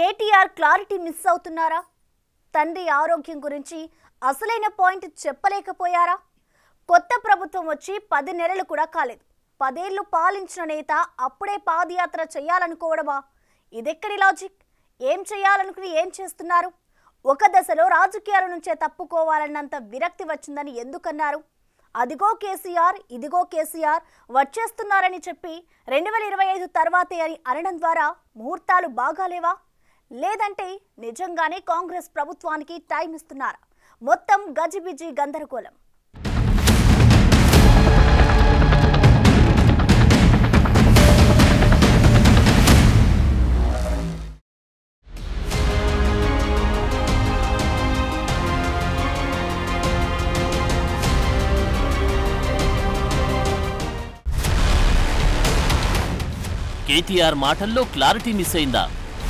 KTR clarity miss అవుతున్నారా తండ్రి ఆరోగ్యం గురించి అసలైన పాయింట్ చెప్పలేకపోయారా కొత్త ప్రభుత్వం వచ్చి పది నెలలు కూడా కాలేదు పదేళ్లు పాలించిన నేత అప్పుడే పాదయాత్ర చేయాలనుకోవడమా ఇదెక్కడి లాజిక్ ఏం చేయాలనుకుని ఏం చేస్తున్నారు ఒక దశలో రాజకీయాల నుంచే తప్పుకోవాలన్నంత విరక్తి వచ్చిందని ఎందుకన్నారు అదిగో కేసీఆర్ ఇదిగో కేసీఆర్ వచ్చేస్తున్నారని చెప్పి రెండు వేల ఇరవై ఐదు తర్వాతే అని అనడం ద్వారా ముహూర్తాలు బాగాలేవా లేదంటే నిజంగానే కాంగ్రెస్ ప్రభుత్వానికి టైం ఇస్తున్నారా మొత్తం గజిబిజి గందరగోళం కేటీఆర్ మాటల్లో క్లారిటీ మిస్ అయిందా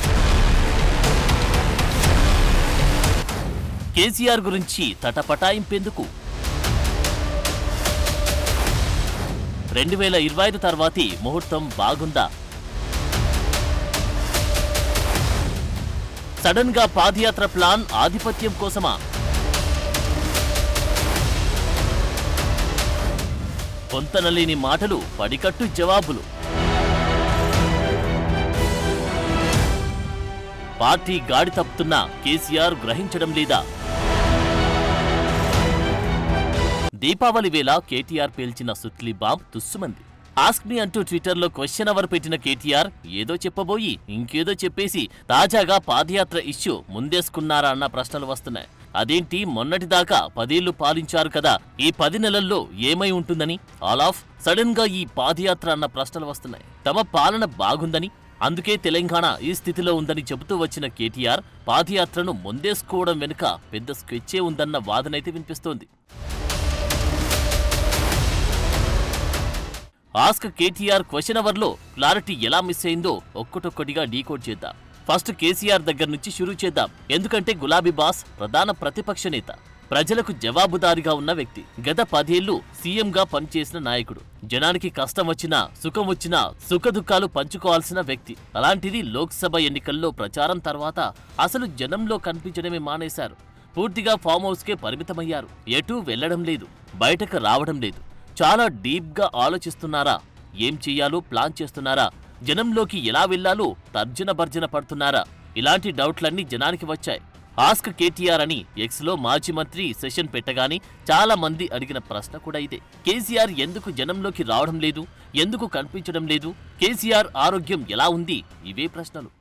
కేసీఆర్ గురించి తటపటాయింపెందుకు రెండు వేల ఇరవై ఐదు తర్వాతి ముహూర్తం బాగుందా సడన్ గా పాదయాత్ర ప్లాన్ ఆధిపత్యం కోసమా పొంతనలేని మాటలు పడికట్టు జవాబులు పార్టీ గాడి తప్పుతున్నా కేసీఆర్ గ్రహించడం లేదా దీపావళి వేళ కేటీఆర్ పేల్చిన సుత్లీ బాంబ్ తుస్సుమంది ఆస్క్ మీ అంటూ ట్విట్టర్లో క్వశ్చన్ అవర్ పెట్టిన కేటీఆర్ ఏదో చెప్పబోయి ఇంకేదో చెప్పేసి తాజాగా పాదయాత్ర ఇష్యూ ముందేసుకున్నారా అన్న ప్రశ్నలు వస్తున్నాయి అదేంటి మొన్నటిదాకా పదేళ్లు పాలించారు కదా ఈ పది నెలల్లో ఏమై ఉంటుందని ఆల్ ఆఫ్ సడన్ గా ఈ పాదయాత్ర అన్న ప్రశ్నలు వస్తున్నాయి తమ పాలన బాగుందని అందుకే తెలంగాణ ఈ స్థితిలో ఉందని చెబుతూ వచ్చిన కేటీఆర్ పాదయాత్రను ముందేసుకోవడం వెనుక పెద్ద స్కెచ్చే ఉందన్న వాదనైతే వినిపిస్తోంది ఆస్క్ కేటీఆర్ క్వశ్చన్ అవర్లో క్లారిటీ ఎలా మిస్ అయిందో ఒక్కటొక్కటిగా డీకోడ్ చేద్దాం ఫస్ట్ కేసీఆర్ దగ్గర నుంచి షురూ చేద్దాం ఎందుకంటే గులాబీ బాస్ ప్రధాన ప్రతిపక్ష నేత ప్రజలకు జవాబుదారీగా ఉన్న వ్యక్తి గత పదేళ్లు సీఎంగా పనిచేసిన నాయకుడు జనానికి కష్టం వచ్చినా సుఖం వచ్చినా సుఖదుఖాలు పంచుకోవాల్సిన వ్యక్తి అలాంటిది లోక్సభ ఎన్నికల్లో ప్రచారం తర్వాత అసలు జనంలో కనిపించడమే మానేశారు పూర్తిగా ఫామ్ హౌస్కే పరిమితమయ్యారు ఎటూ వెళ్లడం లేదు బయటకు రావడం లేదు చాలా డీప్గా ఆలోచిస్తున్నారా ఏం చెయ్యాలో ప్లాన్ చేస్తున్నారా జనంలోకి ఎలా వెళ్లాలో తర్జన భర్జన పడుతున్నారా ఇలాంటి డౌట్లన్నీ జనానికి వచ్చాయి ఆస్క్ కేటీఆర్ అని ఎక్స్లో మాజీ మంత్రి సెషన్ పెట్టగానే చాలా మంది అడిగిన ప్రశ్న కూడా ఇదే కేసీఆర్ ఎందుకు జనంలోకి రావడం లేదు ఎందుకు కనిపించడం లేదు కేసీఆర్ ఆరోగ్యం ఎలా ఉంది ఇవే ప్రశ్నలు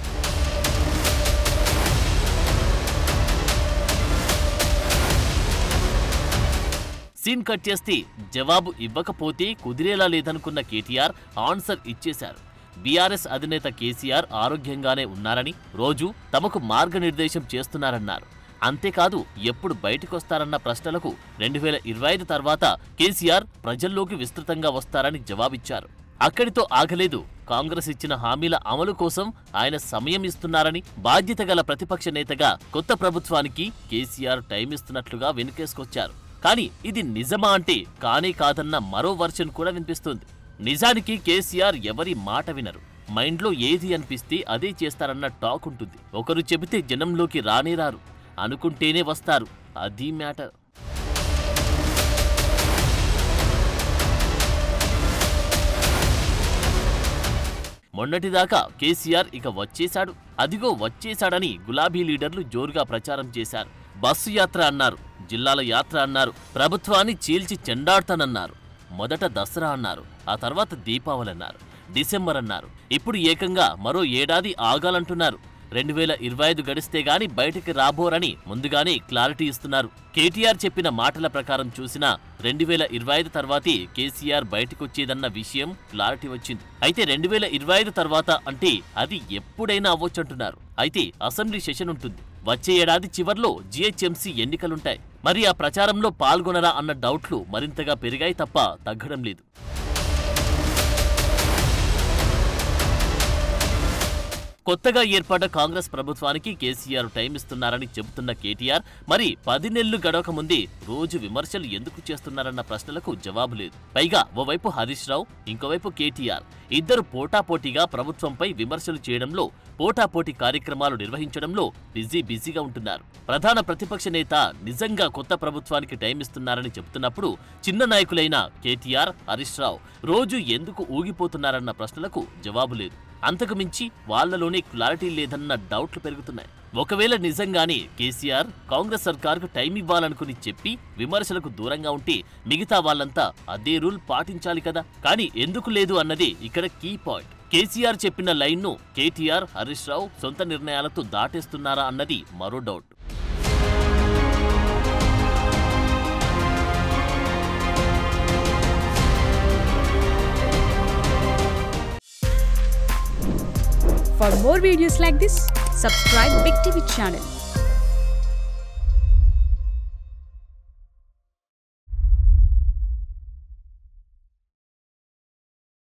సీన్ కట్ చేస్తే జవాబు ఇవ్వకపోతే కుదిరేలా లేదనుకున్న కేటీఆర్ ఆన్సర్ ఇచ్చేశారు బీఆర్ఎస్ అధినేత కేసీఆర్ ఆరోగ్యంగానే ఉన్నారని రోజు తమకు మార్గనిర్దేశం చేస్తున్నారన్నారు అంతేకాదు ఎప్పుడు బయటకొస్తారన్న ప్రశ్నలకు రెండు వేల ఇరవై ఐదు తర్వాత కేసీఆర్ ప్రజల్లోకి విస్తృతంగా వస్తారని జవాబిచ్చారు అక్కడితో ఆగలేదు కాంగ్రెస్ ఇచ్చిన హామీల అమలు కోసం ఆయన సమయం ఇస్తున్నారని బాధ్యత గల ప్రతిపక్ష నేతగా కొత్త ప్రభుత్వానికి కేసీఆర్ టైం ఇస్తున్నట్లుగా వెనుకేసుకొచ్చారు కానీ ఇది నిజమా అంటే కానే కాదన్న మరో వర్షన్ కూడా వినిపిస్తుంది నిజానికి కేసీఆర్ ఎవరి మాట వినరు మైండ్లో ఏది అనిపిస్తే అదే చేస్తారన్న టాక్ ఉంటుంది ఒకరు చెబితే జనంలోకి రానే రారు అనుకుంటేనే వస్తారు అది మ్యాటర్ మొన్నటిదాకా కేసీఆర్ ఇక వచ్చేశాడు అదిగో వచ్చేశాడని గులాబీ లీడర్లు జోరుగా ప్రచారం చేశారు బస్సు యాత్ర అన్నారు జిల్లాల యాత్ర అన్నారు ప్రభుత్వాన్ని చీల్చి చెండాడతానన్నారు మొదట దసరా అన్నారు ఆ తర్వాత దీపావళి అన్నారు డిసెంబర్ అన్నారు ఇప్పుడు ఏకంగా మరో ఏడాది ఆగాలంటున్నారు రెండు వేల ఇరవై ఐదు గడిస్తే గాని బయటికి రాబోరని ముందుగానే క్లారిటీ ఇస్తున్నారు కేటీఆర్ చెప్పిన మాటల ప్రకారం చూసినా రెండు వేల ఇరవై ఐదు తర్వాతే కేసీఆర్ బయటకొచ్చేదన్న విషయం క్లారిటీ వచ్చింది అయితే రెండు వేల ఇరవై ఐదు తర్వాత అంటే అది ఎప్పుడైనా అవ్వొచ్చంటున్నారు అయితే అసెంబ్లీ సెషన్ ఉంటుంది వచ్చే ఏడాది చివర్లో జీహెచ్ఎంసీ ఎన్నికలుంటాయి మరి ఆ ప్రచారంలో పాల్గొనరా అన్న డౌట్లు మరింతగా పెరిగాయి తప్ప తగ్గడం లేదు కొత్తగా ఏర్పడ్డ కాంగ్రెస్ ప్రభుత్వానికి కేసీఆర్ టైం ఇస్తున్నారని చెబుతున్న కేటీఆర్ మరి పది నెలలు గడవక ముందే రోజు విమర్శలు ఎందుకు చేస్తున్నారన్న ప్రశ్నలకు జవాబు లేదు పైగా ఓవైపు హరీష్ రావు ఇంకోవైపు కేటీఆర్ ఇద్దరు పోటాపోటీగా ప్రభుత్వంపై విమర్శలు చేయడంలో పోటాపోటీ కార్యక్రమాలు నిర్వహించడంలో బిజీ బిజీగా ఉంటున్నారు ప్రధాన ప్రతిపక్ష నేత నిజంగా కొత్త ప్రభుత్వానికి టైం ఇస్తున్నారని చెబుతున్నప్పుడు చిన్న నాయకులైన కేటీఆర్ హరీష్ రావు రోజు ఎందుకు ఊగిపోతున్నారన్న ప్రశ్నలకు జవాబు లేదు అంతకు మించి వాళ్లలోనే క్లారిటీ లేదన్న డౌట్లు పెరుగుతున్నాయి ఒకవేళ నిజంగానే కేసీఆర్ కాంగ్రెస్ సర్కార్కు టైం ఇవ్వాలనుకుని చెప్పి విమర్శలకు దూరంగా ఉంటే మిగతా వాళ్ళంతా అదే రూల్ పాటించాలి కదా కానీ ఎందుకు లేదు అన్నదే ఇక్కడ కీ పాయింట్ కేసీఆర్ చెప్పిన లైన్ను కేటీఆర్ హరీష్ రావు సొంత నిర్ణయాలతో దాటేస్తున్నారా అన్నది మరో doubt For more videos like this, subscribe Big TV channel